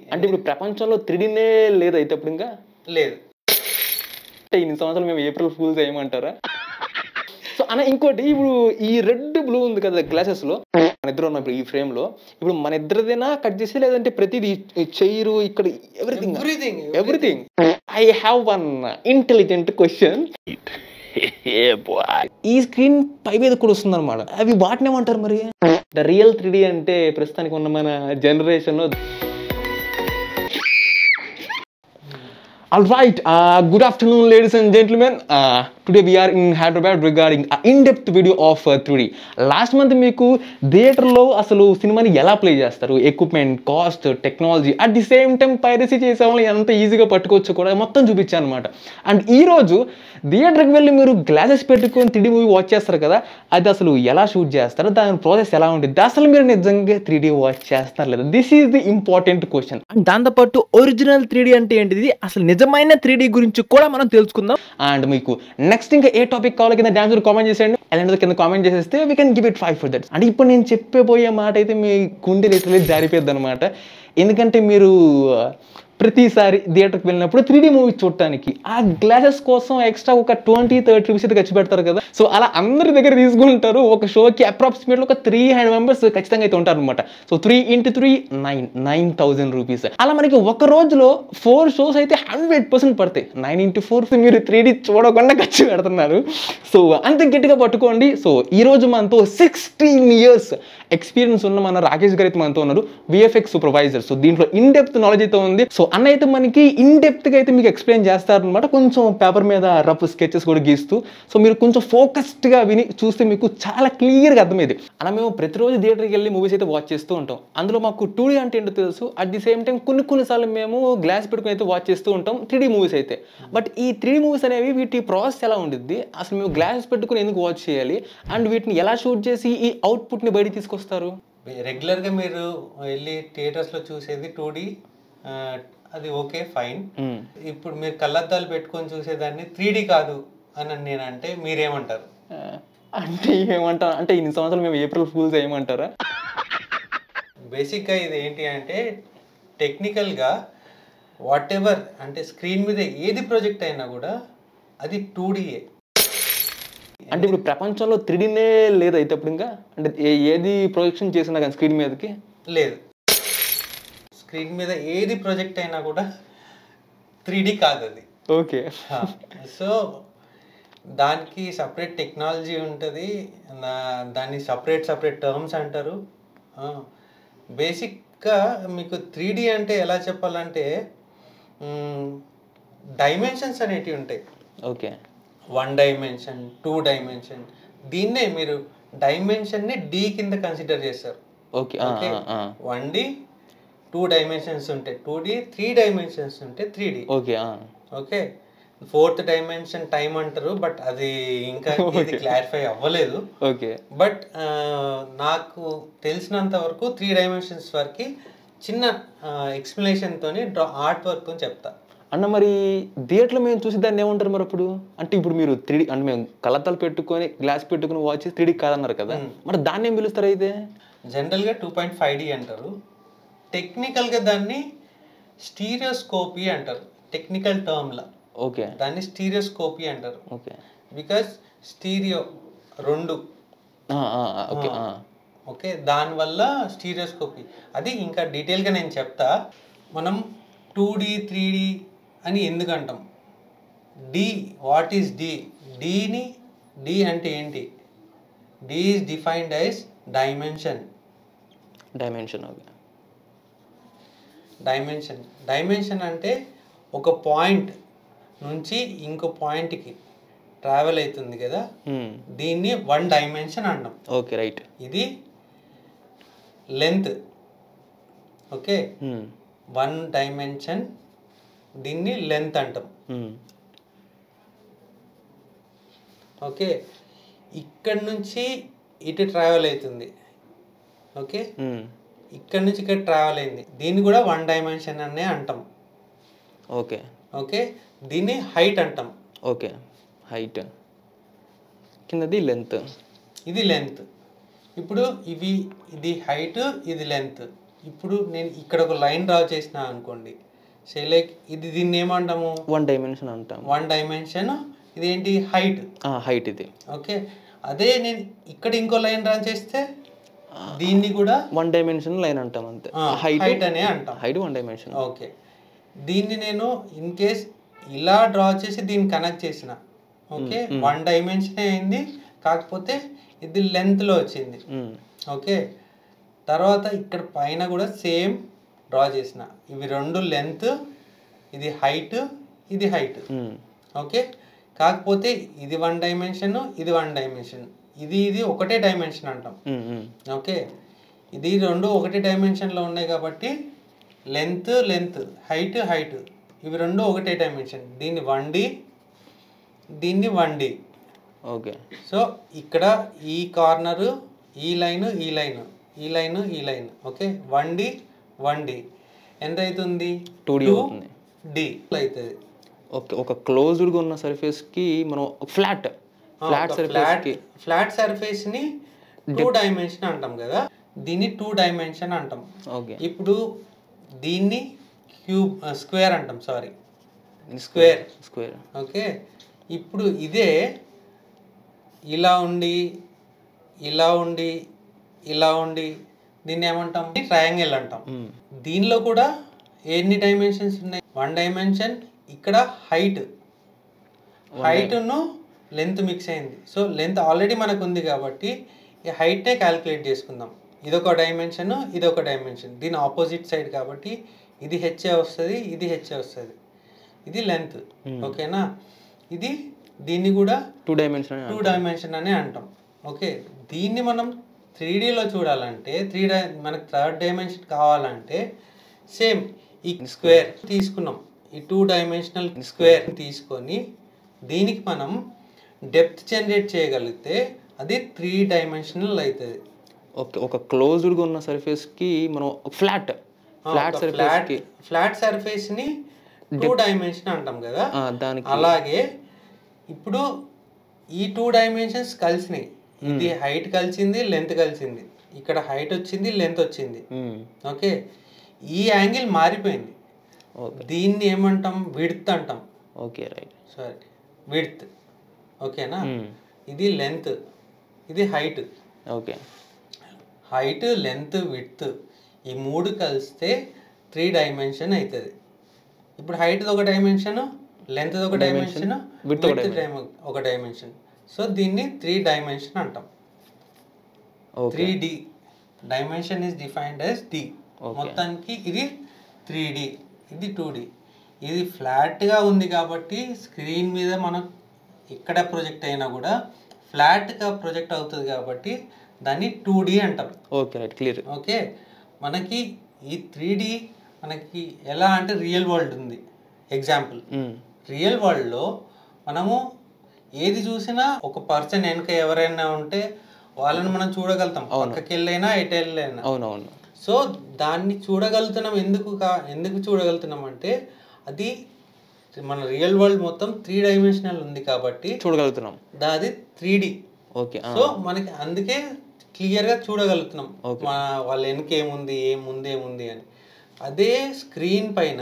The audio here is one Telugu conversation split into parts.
అంటే ఇప్పుడు ప్రపంచంలో త్రీడీనే లేదు అయితే ఇప్పుడు ఇంకా లేదు అంటే ఇన్ని సంవత్సరాలు మేము ఏప్రిల్ ఫూల్స్ ఏమంటారా సో అన్న ఇంకోటి ఇప్పుడు ఈ రెడ్ బ్లూ ఉంది కదా గ్లాసెస్ లో మన ఇద్దరు ఉన్నాం ఇప్పుడు ఈ ఫ్రేమ్ లో ఇప్పుడు మన ఇద్దరిదైనా కట్ చేసి లేదంటే ప్రతిదీ చైరు ఇక్కడ everything everything everything I have one intelligent question ఈ స్క్రీన్ పై మీద కూడా వస్తుంది అనమాట అవి వాటిని ఏమంటారు మరి ద రియల్ త్రీ అంటే ప్రస్తుతానికి ఉన్న మన జనరేషన్ లో All right, uh, good afternoon, ladies and gentlemen. Uh, today we are in Hyderabad regarding an in-depth video of uh, 3D. Last month మీకు థియేటర్లో అసలు సినిమాని ఎలా ప్లే చేస్తారు equipment cost technology at the same time piracy చేసే వాళ్ళని ఎంత ఈజీగా పట్టుకోవచ్చు కూడా మొత్తం చూపించాను అనమాట అండ్ ఈ రోజు థియేటర్కి వెళ్ళి మీరు గ్లాసెస్ పెట్టుకొని త్రీ మూవీ వాచ్ చేస్తారు కదా అది అసలు ఎలా షూట్ చేస్తారు దాని ప్రాసెస్ ఎలా ఉంటుంది అసలు మీరు నిజంగా త్రీ వాచ్ చేస్తారు లేదా this is the important question దాంతోపాటు ఒరిజినల్ త్రీ అంటే ఏంటిది అసలు నిజమైన త్రీ గురించి కూడా మనం తెలుసుకుందాం అండ్ మీకు నెక్స్ట్ ఇంకా ఏ టాపిక్ కావాలి కింద డాన్స్ కామెంట్ చేసేయండి అలాంటి కింద కామెంట్ చేసేస్తే we can give it five for that అంటే ఇప్పుడు నేను చెప్పబోయే మాట అయితే మీ గుండె లిటరలీ జారిపోద్ది అనమాట ఎందుకంటే మీరు ప్రతిసారి థియేటర్కి వెళ్ళినప్పుడు త్రీ డీ మూవీ చూడటానికి ఆ గ్లాసెస్ కోసం ఎక్స్ట్రా ఒక ట్వంటీ థర్టీ రూపీస్ అయితే ఖర్చు పెడతారు కదా సో అలా అందరి దగ్గర తీసుకుంటారు ఒక షోకి అప్రాక్సిమేట్లీ ఒక త్రీ హండ్రెడ్ మెంబర్స్ ఖచ్చితంగా అయితే ఉంటారు అనమాట so three into three nine nine thousand rupees అలా మనకి ఒక రోజులో ఫోర్ షోస్ అయితే హండ్రెడ్ పర్సెంట్ పడతాయి నైన్ ఇంటూ ఫోర్ మీరు త్రీ డీ చూడకుండా ఖర్చు పెడుతున్నారు సో అంత గట్టిగా పట్టుకోండి సో ఈ రోజు మనతో సిక్స్టీన్ ఇయర్స్ ఎక్స్పీరియన్స్ ఉన్న మన రాకేష్ గారు అయితే మనతో ఉన్నారు విఎఫ్ఎక్స్ సూపర్వైజర్ సో దీంట్లో ఇన్ డెప్త్ నాలెడ్జ్ అయితే ఉంది సో అన్న అయితే మనకి ఇన్ డెప్త్గా అయితే మీకు ఎక్స్ప్లెయిన్ చేస్తారనమాట కొంచెం పేపర్ మీద రఫ్ స్కెచెస్ కూడా గీస్తూ సో మీరు కొంచెం ఫోకస్డ్గా విని చూస్తే మీకు చాలా క్లియర్గా అర్థమైంది అలా మేము ప్రతిరోజు థియేటర్కి వెళ్ళి మూవీస్ అయితే వాచ్ చేస్తూ ఉంటాం అందులో మాకు టూ డీ అంటే ఏంటో తెలుసు అట్ ది సేమ్ టైం కొన్ని కొన్నిసార్లు మేము గ్లాస్ పెట్టుకుని అయితే వాచ్ చేస్తూ ఉంటాం త్రీ మూవీస్ అయితే బట్ ఈ త్రీ మూవీస్ అనేవి వీటి ప్రాసెస్ ఎలా ఉండిద్ది అసలు మేము గ్లాస్ పెట్టుకుని ఎందుకు వాచ్ చేయాలి అండ్ వీటిని ఎలా షూట్ చేసి ఈ అవుట్పుట్ని బయటికి తీసుకొస్తారు రెగ్యులర్గా మీరు వెళ్ళి థియేటర్స్లో చూసేది టూ అది ఓకే ఫైన్ ఇప్పుడు మీరు కళ్ళద్దాలు పెట్టుకొని చూసేదాన్ని త్రీ కాదు అని నేను అంటే మీరేమంటారు ఆ, అంటే ఏమంటారు అంటే ఇన్ని సంవత్సరాలు మేము ఏప్రిల్ ఫూల్స్ ఏమంటారా బేసిక్గా ఇది ఏంటి అంటే టెక్నికల్గా వాట్ ఎవర్ అంటే స్క్రీన్ మీద ఏది ప్రాజెక్ట్ అయినా కూడా అది టూ డిఏ అంటే ఇప్పుడు ప్రపంచంలో త్రీడీనే లేదు అయితే ఇప్పుడు ఇంకా అంటే ఏ- ఏది ప్రొజెక్షన్ చేసినా కానీ స్క్రీన్ మీదకి లేదు స్క్రీన్ మీద ఏది ప్రాజెక్ట్ అయినా కూడా త్రీ కాదు అది ఓకే సో దానికి సపరేట్ టెక్నాలజీ ఉంటుంది దాన్ని సపరేట్ సపరేట్ టర్మ్స్ అంటారు బేసిక్గా మీకు త్రీ అంటే ఎలా చెప్పాలంటే డైమెన్షన్స్ అనేటివి ఉంటాయి okay one dimension two dimension దీన్నే మీరు డైమెన్షన్ని డి కింద కన్సిడర్ చేస్తారు okay okay one D two dimensions ఉంటాయి టూ డి త్రీ డైమెన్షన్స్ ఉంటాయి three D okay okay fourth dimension time అంటారు బట్ అది ఇంకా ఇది క్లారిఫై అవ్వలేదు ఓకే బట్ నాకు తెలిసినంత వరకు త్రీ డైమెన్షన్స్ వరకు చిన్న ఎక్స్ప్లెనేషన్ తోని ఆర్ట్ వర్క్ తో చెప్తా అన్న మరి థియేటర్లో మేము చూసి దాన్ని ఏమంటారు మరి అప్పుడు అంటే ఇప్పుడు మీరు త్రీ అంటే మేము కళ్ళద్దాలు పెట్టుకొని గ్లాస్ పెట్టుకుని వాచ్ చేసి త్రీ కాదన్నారు కదా మరి దాన్ని ఏం పిలుస్తారు అయితే జనరల్గా టూ పాయింట్ ఫైవ్ డి అంటారు టెక్నికల్గా దాన్ని స్టీరియోస్కోపీ అంటారు టెక్నికల్ టర్మ్లో ఓకే దాన్ని స్టీరియోస్కోపీ అంటారు ఓకే బికాస్ స్టీరియో రెండు ఓకే ఓకే దానివల్ల స్టీరియోస్కోపీ అది ఇంకా డీటెయిల్గా నేను చెప్తా మనం టూ డి త్రీ డి అని ఎందుకు అంటాం డి వాట్ ఈస్ డి డిని డి అంటే ఏంటి D is defined as dimension dimension okay dimension dimension అంటే ఒక పాయింట్ నుంచి ఇంకో పాయింట్కి ట్రావెల్ అవుతుంది కదా దీన్ని వన్ డైమెన్షన్ అంటాం ఓకే రైట్ ఇది లెంత్ ఓకే వన్ డైమెన్షన్ దీన్ని లెంత్ అంటాం ఓకే ఇక్కడ నుంచి ఇటు ట్రావెల్ అవుతుంది ఓకే ఇక్కడ నుంచి ఇక్కడ ట్రావెల్ అయింది దీన్ని కూడా వన్ డైమెన్షన్ అనే అంటాం ఓకే ఓకే దీన్ని హైట్ అంటాం ఓకే హైట్ కిందది లెంత్ ఇది లెంత్ ఇప్పుడు ఇవి ఇది హైట్ ఇది లెంత్ ఇప్పుడు నేను ఇక్కడ ఒక లైన్ డ్రా చేసిన అనుకోండి సే లైక్ ఇది దీన్ని ఏమంటాము వన్ డైమెన్షన్ అంటాం వన్ డైమెన్షన్ ఇదేంటి హైట్ హైట్ ఇది ఓకే అదే నేను ఇక్కడ ఇంకో లైన్ డ్రా చేస్తే దీన్ని కూడా వన్ డైమెన్షన్ లైన్ అంటాం అంతే హైట్ హైట్ అనే అంటాం హైట్ వన్ డైమెన్షన్ ఓకే దీన్ని నేను ఇన్ కేస్ ఇలా డ్రా చేసి దీన్ని కనెక్ట్ చేసిన ఓకే వన్ డైమెన్షన్ అయింది కాకపోతే ఇది లెంత్లో వచ్చింది ఓకే తర్వాత ఇక్కడ పైన కూడా సేమ్ డ్రా చేసిన ఇవి రెండు లెంత్ ఇది హైట్ ఇది హైట్ ఓకే కాకపోతే ఇది వన్ డైమెన్షన్ ఇది వన్ డైమెన్షన్ ఇది ఇది ఒకటే డైమెన్షన్ అంటాం ఓకే ఇది రెండు ఒకటి డైమెన్షన్లో ఉన్నాయి కాబట్టి లెంత్ లెంత్ హైట్ హైట్ ఇవి రెండు ఒకటే డైమెన్షన్ దీన్ని వన్ డి దీన్ని వన్ డి ఓకే సో ఇక్కడ ఈ కార్నర్ ఈ లైన్ ఈ లైన్ ఈ లైన్ ఈ line okay one D one D ఎంత అవుతుంది 2D అవుతుంది. డి అవుతుంది ఓకే ఒక క్లోజ్డ్గా ఉన్న సర్ఫేస్కి మనం ఫ్లాట్ ఫ్లాట్ ఫ్లాట్ సర్ఫేస్కి ఫ్లాట్ సర్ఫేస్ ని టూ డైమెన్షన్ అంటాం కదా దీన్ని టూ డైమెన్షన్ అంటాం ఓకే ఇప్పుడు దీన్ని క్యూబ్ స్క్వేర్ అంటాం సారీ స్క్వేర్ స్క్వేర్ ఓకే ఇప్పుడు ఇదే ఇలా ఉండి ఇలా ఉండి ఇలా ఉండి దీన్ని ఏమంటాం ట్రయాంగిల్ అంటాం దీనిలో కూడా ఎన్ని డైమెన్షన్స్ ఉన్నాయి వన్ డైమెన్షన్ ఇక్కడ హైట్ హైట్ను లెంత్ మిక్స్ అయింది సో లెంత్ ఆల్రెడీ మనకు ఉంది కాబట్టి ఈ హైట్నే క్యాలిక్యులేట్ చేసుకుందాం ఇదొక డైమెన్షన్ ఇదొక డైమెన్షన్ దీని ఆపోజిట్ సైడ్ కాబట్టి ఇది హెచ్ఏ వస్తుంది ఇది హెచ్ఏ వస్తుంది ఇది లెంత్ ఓకేనా ఇది దీన్ని కూడా టూ డైమెన్షన్ టూ డైమెన్షన్ అనే అంటాం ఓకే దీన్ని మనం త్రీ డీలో చూడాలంటే త్రీ డై మనకు థర్డ్ డైమెన్షన్ కావాలంటే సేమ్ ఈ స్క్వేర్ తీసుకున్నాం ఈ టూ డైమెన్షనల్ స్క్వేర్ తీసుకొని దీనికి మనం డెప్త్ జనరేట్ చేయగలిగితే అది త్రీ డైమెన్షనల్ అవుతుంది ఓకే ఒక క్లోజ్డ్గా ఉన్న సర్ఫేస్కి మనం ఫ్లాట్ ఫ్లాట్ ఫ్లాట్ సర్ఫేస్కి ఫ్లాట్ సర్ఫేస్ ని టూ డైమెన్షన్ అంటాం కదా దానికి అలాగే ఇప్పుడు ఈ టూ డైమెన్షన్స్ కలిసినాయి ఇది హైట్ కలిసింది లెంత్ కలిసింది ఇక్కడ హైట్ వచ్చింది లెంత్ వచ్చింది ఓకే ఈ యాంగిల్ మారిపోయింది ఓకే దీన్ని ఏమంటాం విడ్త్ అంటాం ఓకే రైట్ సారీ విడ్త్ ఓకేనా ఇది లెంత్ ఇది height okay height length width ఈ మూడు కలిస్తే త్రీ డైమెన్షన్ అవుతుంది ఇప్పుడు హైట్ ఒక డైమెన్షన్ లెంత్ ఒక డైమెన్షన్ width ఒక విడ్త్ ఒక డైమెన్షన్ సో దీన్ని త్రీ డైమెన్షన్ అంటాం okay three D dimension is defined as D Okay. మొత్తానికి ఇది త్రీ డి ఇది టూ డి ఇది ఫ్లాట్గా ఉంది కాబట్టి స్క్రీన్ మీద మనం ఎక్కడ ప్రొజెక్ట్ అయినా కూడా ఫ్లాట్గా ప్రొజెక్ట్ అవుతుంది కాబట్టి దాన్ని టూ డి అంటాం ఓకే రైట్ క్లియర్ ఓకే మనకి ఈ త్రీ డి మనకి ఎలా అంటే రియల్ వరల్డ్ ఉంది ఎగ్జాంపుల్ రియల్ వరల్డ్లో మనము ఏది చూసినా ఒక పర్సన్ వెనక ఎవరైనా ఉంటే వాళ్ళని మనం చూడగలుగుతాం పక్కకి వెళ్ళైనా ఎటు వెళ్ళైనా అవునవును సో దాన్ని చూడగలుగుతున్నాం ఎందుకు కా ఎందుకు చూడగలుగుతున్నాం అంటే అది మన రియల్ వరల్డ్ మొత్తం త్రీ డైమెన్షనల్ ఉంది కాబట్టి చూడగలుగుతున్నాం దా- అది త్రీ డి ఓకే సో మనకి అందుకే క్లియర్గా చూడగలుగుతున్నాం మన వాళ్ళ వెనక ఏముంది ఏముంది ఏముంది అని అదే స్క్రీన్ పైన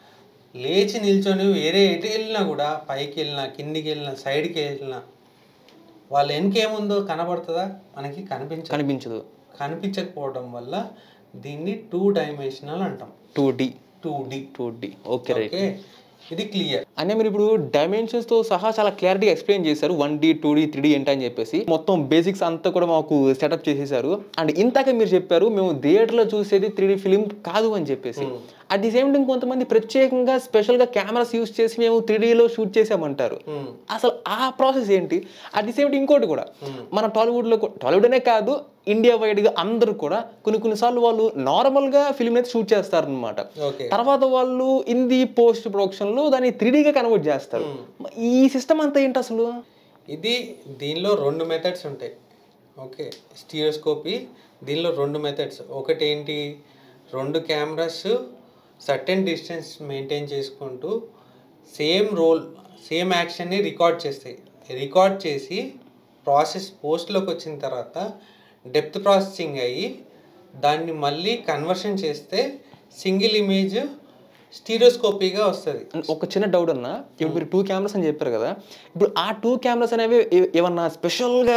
లేచి నిల్చొని వేరే ఎటు వెళ్ళినా కూడా పైకి వెళ్ళినా కిందికి వెళ్ళినా సైడ్కి వెళ్ళినా వాళ్ళ వెనక ఏముందో కనబడుతుందా మనకి కనిపించదు కనిపించదు కనిపించకపోవడం వల్ల దీన్ని టూ డైమెన్షనల్ అంటాం two D two D two D okay right okay ఇది క్లియర్ అంటే మీరు ఇప్పుడు dimensions తో సహా చాలా క్లారిటీగా ఎక్స్ప్లెయిన్ చేశారు one D two D three D ఏంటని చెప్పేసి మొత్తం బేసిక్స్ అంతా కూడా మాకు సెటప్ చేసేసారు అండ్ ఇంతక మీరు చెప్పారు మేము థియేటర్లో చూసేది త్రీ డి ఫిలిం కాదు అని చెప్పేసి అట్ ది సేమ్ టైం కొంతమంది ప్రత్యేకంగా స్పెషల్గా కెమెరాస్ యూస్ చేసి మేము త్రీ డీలో షూట్ చేసామంటారు అసలు ఆ ప్రాసెస్ ఏంటి అట్ ది సేమ్ టైం ఇంకోటి కూడా మన టాలీవుడ్లో కూ- టాలీవుడ్ అనే కాదు ఇండియా వైడ్గా అందరూ కూడా కొన్ని కొన్నిసార్లు వాళ్ళు నార్మల్గా ఫిల్మ్ అయితే షూట్ చేస్తారనమాట ఓకే తర్వాత వాళ్ళు ఇన్ ది పోస్ట్ ప్రొడక్షన్లో దాన్ని త్రీడీగా కన్వర్ట్ చేస్తారు ఈ సిస్టమ్ అంతా ఏంటి అసలు ఇది దీనిలో రెండు మెథడ్స్ ఉంటాయి ఓకే స్టీరియోస్కోపీ దీనిలో రెండు మెథడ్స్ ఒకటి ఏంటి రెండు కెమెరాస్ సర్టెన్ డిస్టెన్స్ మెయింటైన్ చేసుకుంటూ సేమ్ రోల్ సేమ్ యాక్షన్ని రికార్డ్ చేస్తాయి రికార్డ్ చేసి ప్రాసెస్ పోస్ట్లోకి వచ్చిన తర్వాత డెప్త్ ప్రాసెసింగ్ అయ్యి దాన్ని మళ్ళీ కన్వర్షన్ చేస్తే సింగిల్ ఇమేజ్ స్టీరియోస్కోపీగా వస్తుంది ఒక చిన్న డౌట్ అన్న ఇప్పుడు మీరు టూ కెమెరాస్ అని చెప్పారు కదా ఇప్పుడు ఆ టూ కెమెరాస్ అనేవి ఏ- ఏమన్నా స్పెషల్గా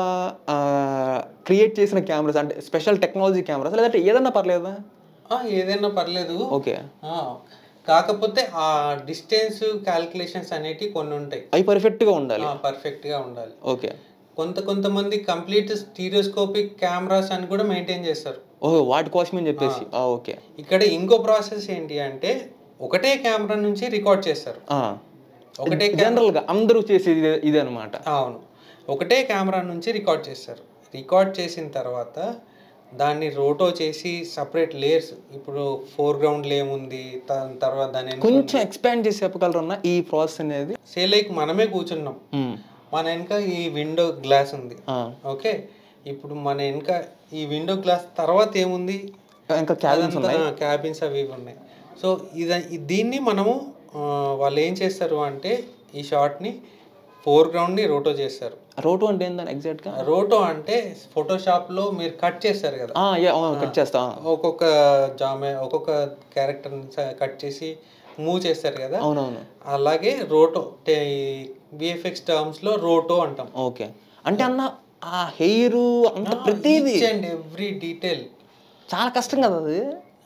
క్రియేట్ చేసిన కెమెరాస్ అంటే స్పెషల్ టెక్నాలజీ కెమెరాస్ లేదంటే ఏదన్నా పర్లేదా ఏదైనా పర్లేదు ఓకే ఆ, కాకపోతే ఆ డిస్టెన్స్ క్యాల్కులేషన్స్ అనేటివి కొన్ని ఉంటాయి అవి పర్ఫెక్ట్గా ఉండాలి పర్ఫెక్ట్గా ఉండాలి ఓకే కొంత కొంతమంది కంప్లీట్ స్టీరియోస్కోపిక్ కెమెరాస్ అని కూడా మెయింటైన్ చేస్తారు ఓహో వాటి కోసమని చెప్పేసి ఆ, ఓకే ఇక్కడ ఇంకో ప్రాసెస్ ఏంటి అంటే ఒకటే కెమెరా నుంచి రికార్డ్ చేస్తారు ఒకటే జనరల్గా అందరూ చేసేది ఇదే- ఇదే అనమాట అవును ఒకటే కెమెరా నుంచి రికార్డ్ చేస్తారు రికార్డ్ చేసిన తర్వాత దాన్ని రోటో చేసి సపరేట్ లేయర్స్ ఇప్పుడు ఫోర్ గ్రౌండ్ లేమ్ ఉంది దాని తర్వాత దాని కొంచెం ఎక్స్పాండ్ చేసి చెప్పగలరు అన్న ఈ ప్రాసెస్ అనేది సే లైక్ మనమే కూర్చున్నాం మ్మ్. మన వెనక ఈ విండో గ్లాస్ ఉంది ఆ. ఓకే ఇప్పుడు మన వెనక ఈ విండో గ్లాస్ తర్వాత ఏముంది ఇంకా క్యాబిన్స్ ఉన్నాయి క్యాబిన్స్ అవి ఇవి ఉన్నాయి సో ఇది దీన్ని మనము ఆ, వాళ్ళు ఏం చేస్తారు అంటే ఈ షార్ట్ని ఫోర్ గ్రౌండ్ని రోటో చేస్తారు రోటు అంటే ఏందని ఎగ్జాక్ట్గా రోటో అంటే ఫోటోషాప్లో మీరు కట్ చేస్తారు కదా కట్ చేస్తా ఒక్కొక్క జామె ఒక్కొక్క క్యారెక్టర్ కట్ చేసి మూవ్ చేస్తారు కదా అవునవును అలాగే రోటో విఎఫ్ఎక్స్ టర్మ్స్లో రోటో అంటాం ఓకే అంటే అన్న ఆ హెయిర్ అంత ప్రతిదీ అండ్ ఎవ్రీ డీటెయిల్ చాలా కష్టం కదా అది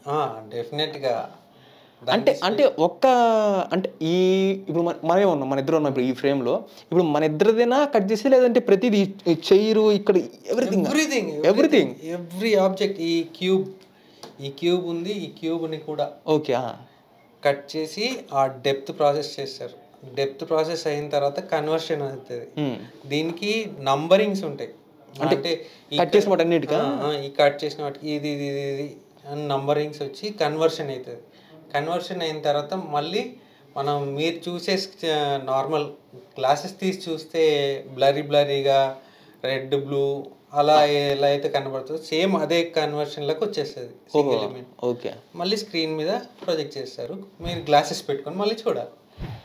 డెఫినెట్గా అంటే అంటే ఒక్క అంటే ఈ ఇప్పుడు మన- మనమే ఉన్నాం మన ఇద్దరు ఉన్నాం ఇప్పుడు ఈ frame లో ఇప్పుడు మన ఇద్దరిదైనా కట్ చేసి లేదంటే ప్రతిదీ ఈ చైరు ఇక్కడ everything everything everything every object ఈ క్యూబ్ ఈ క్యూబ్ ఉంది ఈ క్యూబ్ని కూడా ఓకే కట్ చేసి ఆ డెప్త్ ప్రాసెస్ చేస్తారు డెప్త్ ప్రాసెస్ అయిన తర్వాత కన్వర్షన్ అవుతుంది దీనికి నంబరింగ్స్ ఉంటాయి అంటే ఈ కట్ చేసిన వాటి అన్నిటికా ఆ, ఆ, ఈ కట్ చేసిన వాటికి ఇది ఇది ఇది ఇది అని నంబరింగ్స్ వచ్చి కన్వర్షన్ అవుతుంది కన్వర్షన్ అయిన తర్వాత మళ్ళీ మనం మీరు చూసే నార్మల్ గ్లాసెస్ తీసి చూస్తే బ్లరీ బ్లరీగా రెడ్ బ్లూ అలా ఎలా అయితే కనబడుతుందో సేమ్ అదే కన్వర్షన్లకు వచ్చేస్తుంది సింగిల్ ఇమేజ్ ఓకే మళ్ళీ స్క్రీన్ మీద ప్రొజెక్ట్ చేస్తారు మీరు గ్లాసెస్ పెట్టుకొని మళ్ళీ చూడాలి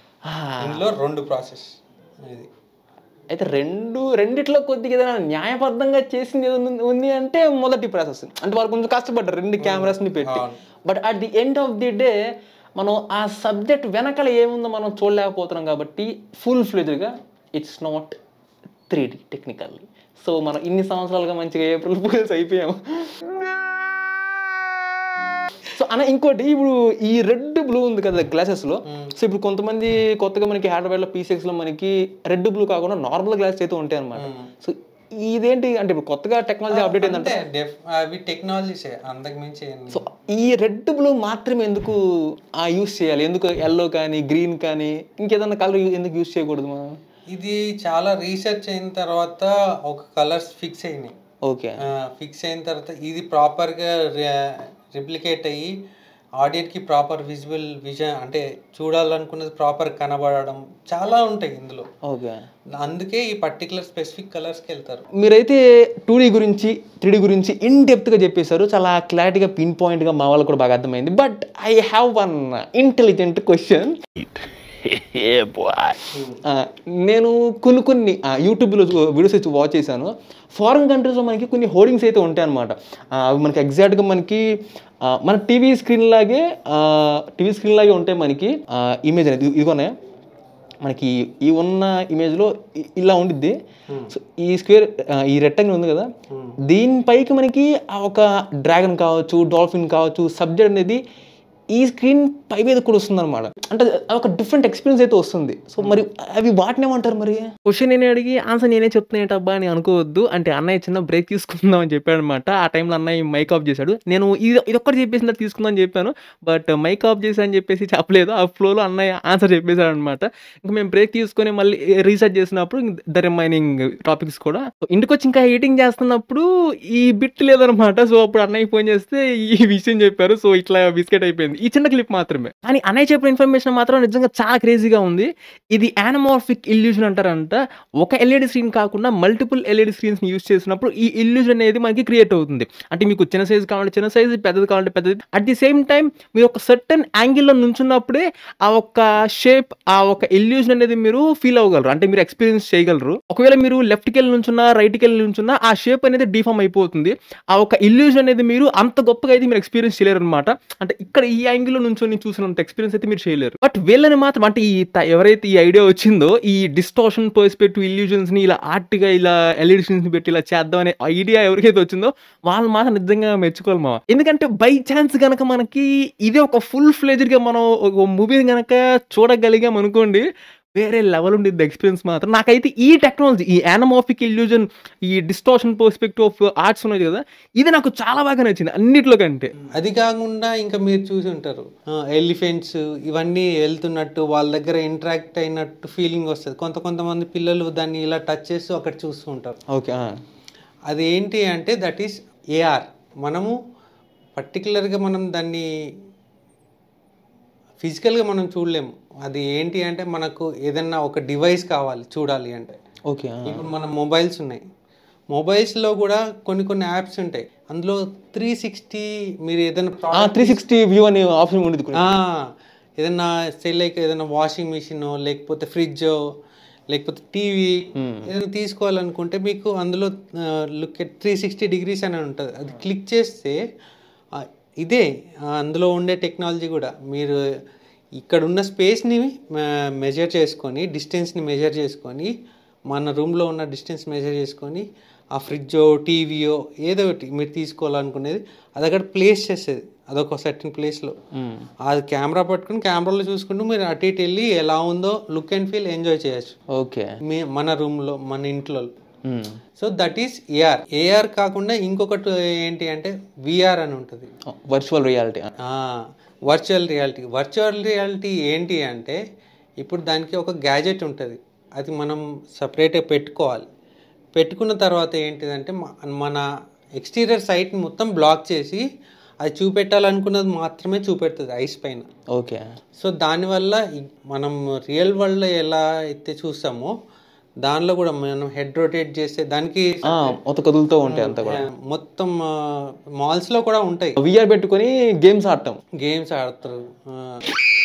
ఇందులో రెండు ప్రాసెస్ ఇది అయితే రెండు రెండిట్లో కొద్దిగా ఏదైనా న్యాయబద్ధంగా చేసింది ఏదో ఉంది- ఉంది అంటే మొదటి ప్రాసెస్ అంటే వాళ్ళు కొంచెం కష్టపడ్డారు రెండు కెమెరాస్ని పెట్టి but at the end of the day మనం ఆ సబ్జెక్ట్ వెనకాల ఏముందో మనం చూడలేకపోతున్నాం కాబట్టి ఫుల్ ఫ్లెజ్డ్గా it's not three D technically so మనం ఇన్ని సంవత్సరాలుగా మంచిగా ఏప్రిల్ ఫూల్స్ అయిపోయాము సో అన్న ఇంకోటి ఇప్పుడు ఈ రెడ్ బ్లూ ఉంది కదా గ్లాసెస్ లో సో ఇప్పుడు కొంతమంది కొత్తగా మనకి హ్యాడ్వేర్ లో పీసెక్స్ లో మనకి రెడ్ బ్లూ కాకుండా నార్మల్ గ్లాసెస్ అయితే ఉంటాయి అనమాట సో ఇదేంటి అంటే ఇప్పుడు కొత్తగా టెక్నాలజీ అప్డేట్ ఏంటంటే అంటే డెఫ్ అవి టెక్నాలజీసే అంతకు మించి ఏం లేదు. సో ఈ రెడ్ బ్లూ మాత్రమే ఎందుకు ఆ యూస్ చేయాలి ఎందుకు ఎల్లో కానీ గ్రీన్ కానీ ఇంకేదన్నా కలర్ ఎందుకు యూస్ చేయకూడదు మనం ఇది చాలా రీసెర్చ్ అయిన తర్వాత ఒక కలర్స్ ఫిక్స్ అయినాయి ఓకే ఫిక్స్ అయిన తర్వాత ఇది ప్రాపర్గా రిప్లికేట్ అయ్యి ఆడియన్కి ప్రాపర్ విజువల్ విజన్ అంటే చూడాలనుకున్నది ప్రాపర్ కనబడడం చాలా ఉంటాయి ఇందులో ఓకే అందుకే ఈ పర్టికులర్ స్పెసిఫిక్ కలర్స్కి వెళ్తారు మీరైతే టూ డీ గురించి త్రీ డీ గురించి ఇన్ డెప్త్గా చెప్పేశారు చాలా క్లారిటీగా పిన్ పాయింట్గా మా వాళ్ళకి కూడా బాగా అర్థమైంది but I have one intelligent question నేను కొన్ని కొన్ని యూట్యూబ్లో వీడియోస్ అయితే వాచ్ చేశాను ఫారిన్ కంట్రీస్లో మనకి కొన్ని హోర్డింగ్స్ అయితే ఉంటాయి అనమాట అవి మనకి ఎగ్జాక్ట్గా మనకి ఆ, మన టీవీ స్క్రీన్ లాగే టీవీ స్క్రీన్ లాగే ఉంటాయి మనకి ఇమేజ్ అనేది ఇదిగోనే మనకి ఈ ఉన్న ఇమేజ్లో ఇ- ఇలా ఉండిద్ది సో ఈ స్క్వేర్ ఈ రెక్టాంగిల్ ఉంది కదా దీనిపైకి మనకి ఆ ఒక డ్రాగన్ కావచ్చు డాల్ఫిన్ కావచ్చు సబ్జెక్ట్ అనేది ఈ స్క్రీన్ పై మీద కూడా వస్తుంది అనమాట అంటే అది ఒక డిఫరెంట్ ఎక్స్పీరియన్స్ అయితే వస్తుంది సో మరి అవి వాటిని ఏమంటారు మరి క్వశ్చన్ నేనే అడిగి ఆన్సర్ నేనే చెప్తున్నా అబ్బా అని అనుకోవద్దు అంటే అన్నయ్య చిన్న బ్రేక్ తీసుకుందాం అని చెప్పాడు అనమాట ఆ టైంలో అన్నయ్య మైక్ ఆఫ్ చేశాడు నేను ఇది ఇది ఒక్కటి చెప్పేసిన తర్వాత తీసుకుందాం అని చెప్పాను బట్ మైక్ ఆఫ్ చేసి అని చెప్పేసి చెప్పలేదు ఆ ఫ్లోలో అన్నయ్య ఆన్సర్ చెప్పేశాడు అనమాట ఇంకా మేము బ్రేక్ తీసుకొని మళ్ళీ రీసెర్చ్ చేసినప్పుడు ద రిమైనింగ్ టాపిక్స్ కూడా ఇంటికి వచ్చి ఇంకా ఎడిటింగ్ చేస్తున్నప్పుడు ఈ బిట్ లేదనమాట సో అప్పుడు అన్నయ్య ఫోన్ చేస్తే ఈ విషయం చెప్పారు సో ఇట్లా బిస్కెట్ అయిపోయింది ఈ చిన్న క్లిప్ మాత్రమే కానీ అన్నయ్య చెప్పిన ఇన్ఫర్మేషన్ మాత్రం నిజంగా చాలా క్రేజీగా ఉంది ఇది యానమార్ఫిక్ ఇల్యూజన్ అంటారంట ఒక ఎల్ఈడి స్క్రీన్ కాకుండా మల్టిపుల్ ఎల్ఈడి స్క్రీన్స్ యూస్ చేసినప్పుడు ఈ ఇల్యూజన్ అనేది మనకి క్రియేట్ అవుతుంది అంటే మీకు చిన్న సైజు కావాలంటే చిన్న సైజు పెద్దది కావాలంటే పెద్దది అట్ ది సేమ్ టైం మీరు ఒక సర్టన్ యాంగిల్లో నుంచున్నప్పుడే ఆ ఒక్క షేప్ ఆ ఒక ఇల్యూజన్ అనేది మీరు ఫీల్ అవ్వగలరు అంటే మీరు ఎక్స్పీరియన్స్ చేయగలరు ఒకవేళ మీరు లెఫ్ట్కి వెళ్ళి నుంచున్నా రైట్కి వెళ్ళి నుంచున్నా ఆ షేప్ అనేది డిఫామ్ అయిపోతుంది ఆ ఒక ఇల్యూజన్ అనేది మీరు అంత గొప్పగా అయితే మీరు ఎక్స్పీరియన్స్ చేయలేరు అనమాట అంటే ఇక్కడ ఈ యాంగిల్లో నుంచి చూసినంత ఎక్స్పీరియన్స్ అయితే మీరు చేయలేరు బట్ వీళ్ళని మాత్రం అంటే ఈ త- ఎవరైతే ఈ ఐడియా వచ్చిందో ఈ డిస్టార్షన్ పర్స్పెక్టివ్ ఇల్యూజన్స్ ని ఇలా ఆర్ట్గా ఇలా ఎలిడిషన్స్ ని పెట్టి ఇలా చేద్దాం అనే ఐడియా ఎవరికైతే వచ్చిందో వాళ్ళు మాత్రం నిజంగా మెచ్చుకోవాలి మా ఎందుకంటే బై ఛాన్స్ గనక మనకి ఇదే ఒక ఫుల్ ఫ్లెజ్డ్ గా మనం ఒక మూవీని గనక చూడగలిగాం అనుకోండి వేరే లెవెల్ ఉండేది ఎక్స్పీరియన్స్ మాత్రం నాకైతే ఈ టెక్నాలజీ ఈ యానమాఫిక్ ఇల్యూజన్ ఈ డిస్టార్షన్ పర్స్పెక్టివ్ ఆఫ్ ఆర్ట్స్ ఉన్నాయి కదా ఇది నాకు చాలా బాగా నచ్చింది అన్నిట్లో కంటే అది కాకుండా ఇంకా మీరు చూసి ఉంటారు ఎలిఫెంట్స్ ఇవన్నీ వెళ్తున్నట్టు వాళ్ళ దగ్గర ఇంటరాక్ట్ అయినట్టు ఫీలింగ్ వస్తుంది కొంత కొంతమంది పిల్లలు దాన్ని ఇలా టచ్ చేస్తూ అక్కడ చూస్తూ ఉంటారు ఓకే అది ఏంటి అంటే దట్ ఈస్ ఏఆర్ మనము పర్టికులర్గా మనం దాన్ని ఫిజికల్గా మనం చూడలేము అది ఏంటి అంటే మనకు ఏదన్నా ఒక డివైస్ కావాలి చూడాలి అంటే ఓకే ఇప్పుడు మన మొబైల్స్ ఉన్నాయి మొబైల్స్లో కూడా కొన్ని కొన్ని యాప్స్ ఉంటాయి అందులో త్రీ సిక్స్టీ మీరు ఏదైనా product త్రీ సిక్స్టీ వ్యూ అనే ఆప్షన్ ఉండేది కూడా. ఆ, ఏదైనా సెల్ లైక్ ఏదైనా వాషింగ్ మిషన్ లేకపోతే ఫ్రిడ్జ్ లేకపోతే టీవీ ఏదైనా తీసుకోవాలనుకుంటే మీకు అందులో look at three sixty degrees అని ఉంటుంది అది క్లిక్ చేస్తే ఆ, ఇదే ఆ, అందులో ఉండే టెక్నాలజీ కూడా మీరు ఇక్కడ ఉన్న స్పేస్ని మెజర్ చేసుకొని డిస్టెన్స్ని మెజర్ చేసుకొని మన రూమ్లో ఉన్న డిస్టెన్స్ మెజర్ చేసుకొని ఆ ఫ్రిడ్జో టీవీయో ఏదో ఒకటి మీరు తీసుకోవాలనుకునేది అది అక్కడ ప్లేస్ చేసేది అదొక సర్టన్ ప్లేస్లో అది కెమెరా పట్టుకుని కెమెరాలో చూసుకుంటూ మీరు అటు ఇటు వెళ్ళి ఎలా ఉందో లుక్ అండ్ ఫీల్ ఎంజాయ్ చేయొచ్చు ఓకే మీ మన రూమ్లో మన ఇంట్లో so that is AR AR కాకుండా ఇంకొకటి ఏంటి అంటే విఆర్ అని ఉంటుంది virtual reality virtual reality virtual reality ఏంటి అంటే ఇప్పుడు దానికి ఒక గ్యాజెట్ ఉంటుంది అది మనం సపరేట్గా పెట్టుకోవాలి పెట్టుకున్న తర్వాత ఏంటిదంటే మ- మన ఎక్స్టీరియర్ సైట్ని మొత్తం బ్లాక్ చేసి అది చూపెట్టాలనుకున్నది మాత్రమే చూపెడుతుంది ఐస్ పైన ఓకే సో దానివల్ల ఈ- మనం రియల్ వరల్డ్లో ఎలా అయితే చూస్తామో దానిలో కూడా మనం హెడ్ రొటేట్ చేస్తే దానికి మొత్తం కదులుతూ ఉంటాయి అంతా కూడా మొత్తం మాల్స్లో కూడా ఉంటాయి విఆర్ పెట్టుకొని గేమ్స్ ఆడటం గేమ్స్ ఆడతారు ఆ.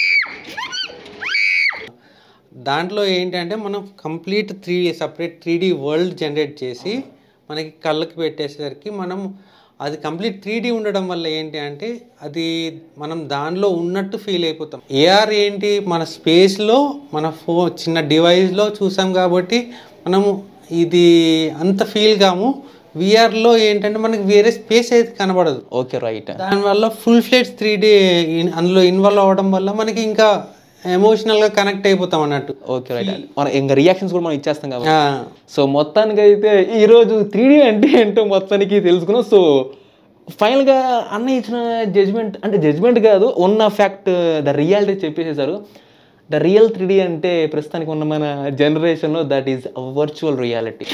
దాంట్లో ఏంటంటే మనం complete three separate three D world generate చేసి మనకి కళ్ళకి పెట్టేసరికి మనం అది కంప్లీట్ త్రీ డి ఉండడం వల్ల ఏంటి అంటే అది మనం దానిలో ఉన్నట్టు ఫీల్ అయిపోతాం ఏఆర్ ఏంటి మన స్పేస్లో మన ఫో చిన్న డివైస్లో చూసాం కాబట్టి మనము ఇది అంత ఫీల్ కాము విఆర్లో ఏంటంటే మనకి వేరే స్పేస్ అయితే కనబడదు ఓకే రైట్ దానివల్ల ఫుల్ ఫ్లెడ్స్ త్రీ డి అందులో ఇన్వాల్వ్ అవ్వడం వల్ల మనకి ఇంకా ఎమోషనల్ గా కనెక్ట్ అయిపోతాం అన్నట్టు ఓకే రైట్ మన ఇంకా రియాక్షన్స్ కూడా మనం ఇచ్చేస్తాం కాబట్టి ఆ, సో మొత్తానికి అయితే ఈరోజు త్రీ డీ అంటే ఏంటో మొత్తానికి తెలుసుకున్నాం సో ఫైనల్గా అన్న ఇచ్చిన జడ్జ్మెంట్ అంటే జడ్జ్మెంట్ కాదు ఉన్న ఫ్యాక్ట్ ద రియాలిటీ చెప్పేసేసారు ద రియల్ త్రీ డీ అంటే ప్రస్తుతానికి ఉన్న మన జనరేషన్లో దట్ ఈస్ వర్చువల్ రియాలిటీ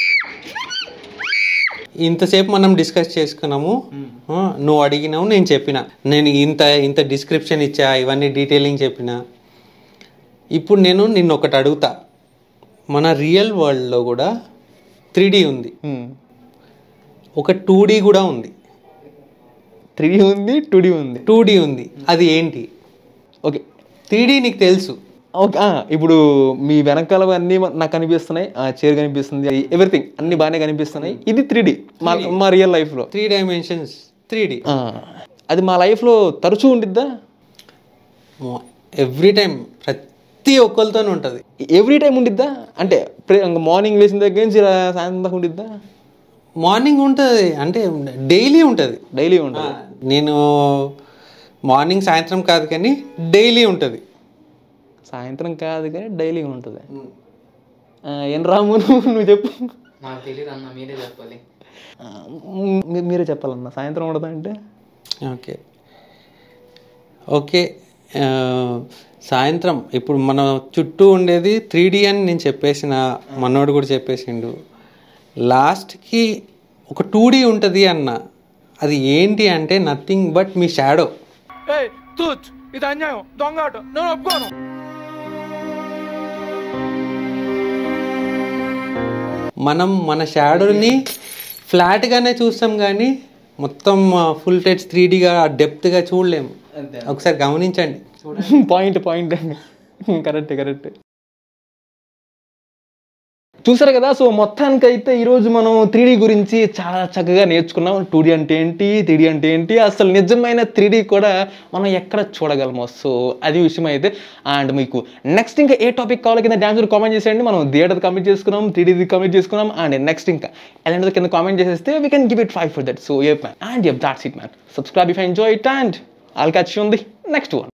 ఇంతసేపు మనం డిస్కస్ చేసుకున్నాము ఆ, నువ్వు అడిగినావు నేను చెప్పిన నేను ఇంత ఇంత డిస్క్రిప్షన్ ఇచ్చా ఇవన్నీ డీటెయిలింగ్ చెప్పిన ఇప్పుడు నేను నిన్ను ఒకటి అడుగుతా మన రియల్ వరల్డ్లో కూడా త్రీ ఉంది ఒక టూ కూడా ఉంది త్రీ డీ ఉంది టూ డీ ఉంది టూ ఉంది అది ఏంటి ఓకే త్రీ నీకు తెలుసు ఓకే ఆ, ఇప్పుడు మీ వెనకాల అన్నీ నాకు కనిపిస్తున్నాయి ఆ చైర్ కనిపిస్తుంది ఎవ్రీథింగ్ అన్ని బాగానే కనిపిస్తున్నాయి ఇది త్రీ డి మా మా రియల్ లైఫ్లో త్రీ డైమెన్షన్స్ త్రీ అది మా లైఫ్లో తరచూ ఉండిద్దా ఎవ్రీ టైం ప్రతి ఒక్కరితో ఉంటుంది ఎవ్రీ టైం ఉండిద్దా అంటే మార్నింగ్ లేచిన దగ్గర నుంచి ఇలా సాయంత్రం దాకా ఉండిద్దా మార్నింగ్ ఉంటుంది అంటే డైలీ ఉంటుంది డైలీ ఉంటుంది నేను మార్నింగ్ సాయంత్రం కాదు కానీ డైలీ ఉంటుంది సాయంత్రం కాదు కానీ డైలీ ఉంటుంది ఆ, ఏం రాము నువ్వు నువ్వు చెప్పు నాకు తెలియదు అన్న మీరే చెప్పాలి ఆ, మీ- మీరే చెప్పాలన్నా సాయంత్రం ఉండదా అంటే ఓకే ఓకే ఆ, సాయంత్రం ఇప్పుడు మన చుట్టూ ఉండేది త్రీ అని నేను చెప్పేసిన మనోడు కూడా చెప్పేసిండు లాస్ట్కి ఒక టూ ఉంటుంది అన్న అది ఏంటి అంటే నథింగ్ బట్ మీ షాడో తూచ్ ఇది అన్యాయం దొంగ ఆట నేను ఒప్పుకోను మనం మన షాడోని ఫ్లాట్గానే చూస్తాం కానీ మొత్తం ఫుల్ టెచ్ త్రీ డీగా డెప్త్గా చూడలేము ఒకసారి గమనించండి పాయింట్ పాయింట్ కరెక్ట్ కరెక్ట్ చూసారు కదా సో మొత్తానికి అయితే ఈరోజు మనం త్రీ గురించి చాలా చక్కగా నేర్చుకున్నాం టూ అంటే ఏంటి త్రీ అంటే ఏంటి అసలు నిజమైన త్రీ కూడా మనం ఎక్కడ చూడగలమో సో అది విషయం అయితే అండ్ మీకు నెక్స్ట్ ఇంకా ఏ టాపిక్ కావాలి కింద డాన్స్ కామెంట్ చేసేయండి మనం థియేటర్ కంప్లీట్ చేసుకున్నాం త్రీడీది కంప్లీట్ చేసుకున్నాం అండ్ నెక్స్ట్ ఇంకా ఎలాంటిది కింద కామెంట్ చేసేస్తే we can give it five for that so a man and yup that's it man subscribe if enjoy it and all catch ఉంది నెక్స్ట్ వన్